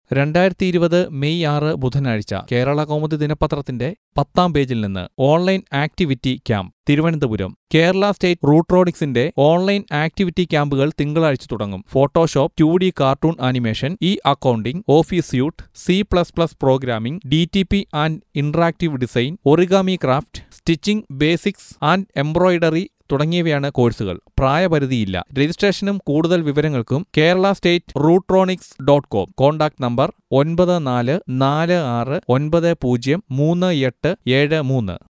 രണ്ടായിരത്തി ഇരുപത് മെയ് ആറ് ബുധനാഴ്ച കേരള കൗമുദി ദിനപത്രത്തിന്റെ പത്താം പേജിൽ നിന്ന് online activity camp Thiruvananthapuram Kerala state റൂട്രോണിക്സിന്റെ ഓൺലൈൻ ആക്ടിവിറ്റി ക്യാമ്പുകൾ തിങ്കളാഴ്ച തുടങ്ങും Photoshop two D cartoon animation e accounting office suite C plus plus programming D T P and interactive design origami craft stitching basics and embroidery തുടങ്ങിയവയാണ് കോഴ്സുകൾ പ്രായപരിധിയില്ല രജിസ്ട്രേഷനും കൂടുതൽ വിവരങ്ങൾക്കും Kerala state Rutronix dot com contact number ഒൻപത് നാല് നാല് ആറ് ഒൻപത് പൂജ്യം മൂന്ന് എട്ട് ഏഴ് മൂന്ന്